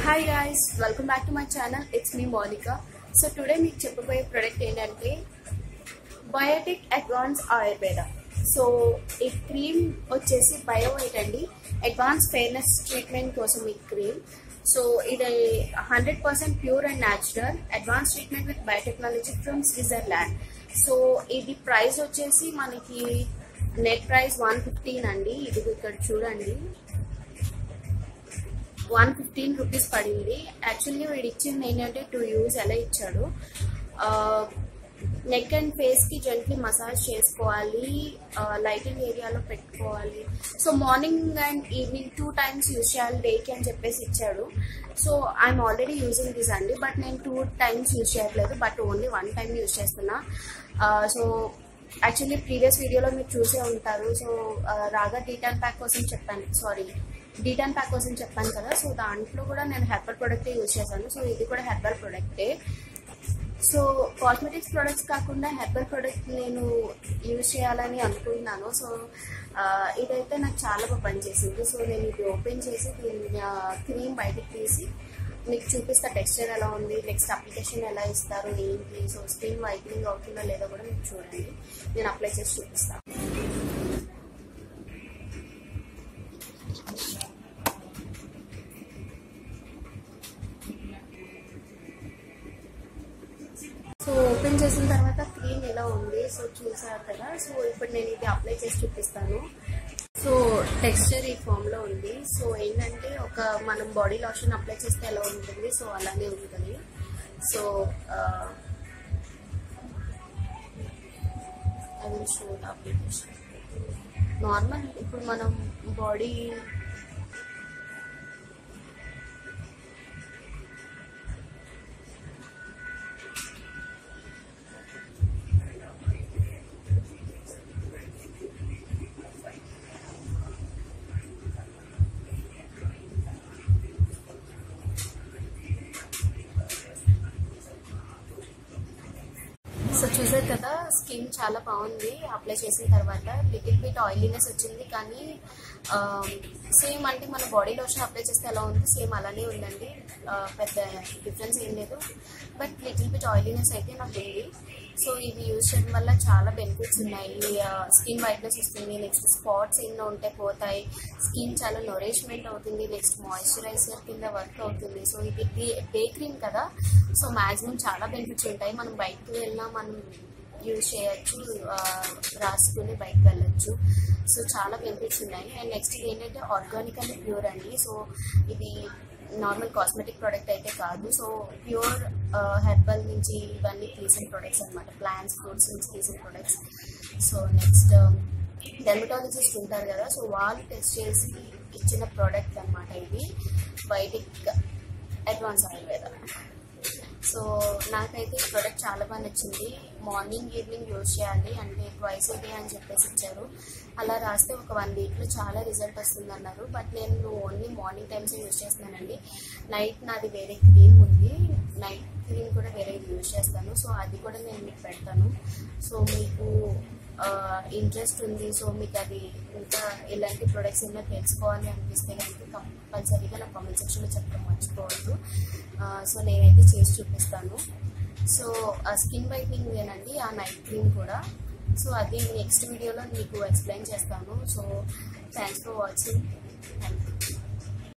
hi guys welcome back to my channel it's me Monika so today మీకు చెప్పబోయే product ఏంటంటే Biotique advance Ayurveda so ఈ cream వచ్చేసి బయోవైట్ అండి అడ్వాన్స్ ఫెయిర్నెస్ ట్రీట్మెంట్ కోసం ఈ క్రీమ్ సో ఇది hundred percent pure and natural advance treatment with biotechnology from Switzerland so ఇది ప్రైస్ వచ్చేసి మనకి నెట్ ప్రైస్ వన్ ఫిఫ్టీన్ అండి ఇది ఇక్కడ చూడండి వన్ ఫిఫ్టీన్ రూపీస్ పడింది యాక్చువల్లీ వీడు ఇచ్చింది ఏంటంటే టూ యూస్ ఎలా ఇచ్చాడు నెక్ అండ్ ఫేస్ కి జెంట్లీ మసాజ్ చేసుకోవాలి లైటింగ్ ఏరియాలో పెట్టుకోవాలి so morning and evening two times use చేయాలి డేకి అని చెప్పేసి ఇచ్చాడు so I'm already using this అండి బట్ నేను టూ టైమ్స్ యూజ్ చేయట్లేదు but only one time use చేస్తున్నా సో యాక్చువల్లీ ప్రీవియస్ వీడియోలో మీరు చూసే ఉంటారు సో రాగా డీటాన్ ప్యాక్ కోసం చెప్పాను సారీ డీటాన్ ప్యాక్ కోసం చెప్పాను కదా సో దాంట్లో కూడా నేను హెర్బల్ ప్రొడక్టే యూజ్ చేశాను సో ఇది కూడా హెర్బల్ ప్రొడక్టే సో కాస్మెటిక్స్ ప్రొడక్ట్స్ కాకుండా హెర్బల్ ప్రొడక్ట్ నేను యూజ్ చేయాలని అనుకుంటున్నాను సో ఇదైతే నాకు చాలా బాగా పనిచేసింది సో నేను ఇది ఓపెన్ చేసి దీని క్రీమ్ బయటకు తీసి మీకు చూపిస్తా టెక్స్చర్ ఎలా ఉంది నెక్స్ట్ అప్లికేషన్ ఎలా ఇస్తారు ఏంటి సో స్కిన్ వైట్నింగ్ అవుతుందా లేదో కూడా మీకు చూడండి నేను అప్లై చేసి చూపిస్తాను సో ఓపెన్ చేసిన తర్వాత క్రీమ్ ఎలా ఉంది సో చూసారు కదా సో ఇప్పుడు నేను ఇది అప్లై చేసి చూపిస్తాను సో టెక్స్చర్ ఈ ఫామ్ లో ఉంది సో ఏంటంటే ఒక మనం బాడీ లోషన్ అప్లై చేస్తే ఎలా ఉంటుంది సో అలానే ఉంటుంది so I will show the application normal ఇప్పుడు మనం బాడీ సో చూసారు కదా స్కిన్ చాలా బాగుంది అప్లై చేసిన తర్వాత లిటిల్ బిట్ ఆయిలీనెస్ వచ్చింది కానీ సేమ్ అంటే మన బాడీ లోషన్ అప్లై చేస్తే ఎలా ఉంది సేమ్ అలానే ఉందండి పెద్ద డిఫరెన్స్ ఏం లేదు బట్ లిటిల్ బిట్ ఆయిలీనెస్ అయితే నాకు ఉంది సో ఇది యూజ్ చేయడం వల్ల చాలా బెనిఫిట్స్ ఉన్నాయి స్కిన్ వైట్నెస్ వస్తుంది నెక్స్ట్ స్పాట్స్ ఎన్నో ఉంటే పోతాయి స్కిన్ చాలా నొరిష్మెంట్ అవుతుంది నెక్స్ట్ మాయిశ్చరైజర్ కింద వర్క్ అవుతుంది సో ఇది డే క్రీమ్ కదా సో మాక్సిమం చాలా బెనిఫిట్స్ ఉంటాయి మనం బయటకు వెళ్ళినా మనం యూజ్ చేయొచ్చు రాసుకుని బయటకు వెళ్ళొచ్చు సో చాలా బెనిఫిట్స్ ఉన్నాయి అండ్ నెక్స్ట్ ఇది ఏంటంటే ఆర్గానిక్ అండ్ ప్యూర్ అండి సో ఇది నార్మల్ కాస్మెటిక్ ప్రోడక్ట్ అయితే కాదు సో ప్యూర్ హెర్బల్ నుంచి ఇవన్నీ తీసిన ప్రొడక్ట్స్ అనమాట ప్లాంట్స్ ఫ్రూట్స్ నుంచి తీసిన ప్రొడక్ట్స్ సో నెక్స్ట్ డెర్మటాలజిస్ట్ ఉంటారు కదా సో వాళ్ళు టెస్ట్ చేసి ఇచ్చిన ప్రోడక్ట్ అనమాట ఇది బయటిక్ అడ్వాన్స్ ఆయుర్వేద సో నాకైతే ఈ ప్రోడక్ట్ చాలా బాగా నచ్చింది మార్నింగ్ ఈవినింగ్ యూజ్ చేయాలి అంటే ట్వైస్ డే అని చెప్పేసి ఇచ్చారు అలా రాస్తే ఒక వన్ వీక్లో చాలా రిజల్ట్ వస్తుంది అన్నారు బట్ నేను ఓన్లీ మార్నింగ్ టైమ్స్ యూజ్ చేస్తున్నానండి నైట్ నాది వేరే క్రీమ్ ఉంది నైట్ క్రీమ్ కూడా వేరే యూజ్ చేస్తాను సో అది కూడా నేను మీకు పెడతాను సో మీకు ఇంట్రెస్ట్ ఉంది సో మీకు అది ఇంకా ఇలాంటి ప్రొడక్ట్స్ ఏమైనా తెలుసుకోవాలి అనిపిస్తే కనుక కంపల్సరీగా నా కామెంట్ సెక్షన్లో చెప్పడం మర్చిపోవద్దు సో నేనైతే చేసి చూపిస్తాను సో ఆ స్కిన్ వైట్నింగ్ ఏనండి ఆ నైట్ క్రీమ్ కూడా సో అది నెక్స్ట్ వీడియోలో మీకు ఎక్స్ప్లెయిన్ చేస్తాను so thanks for watching thank you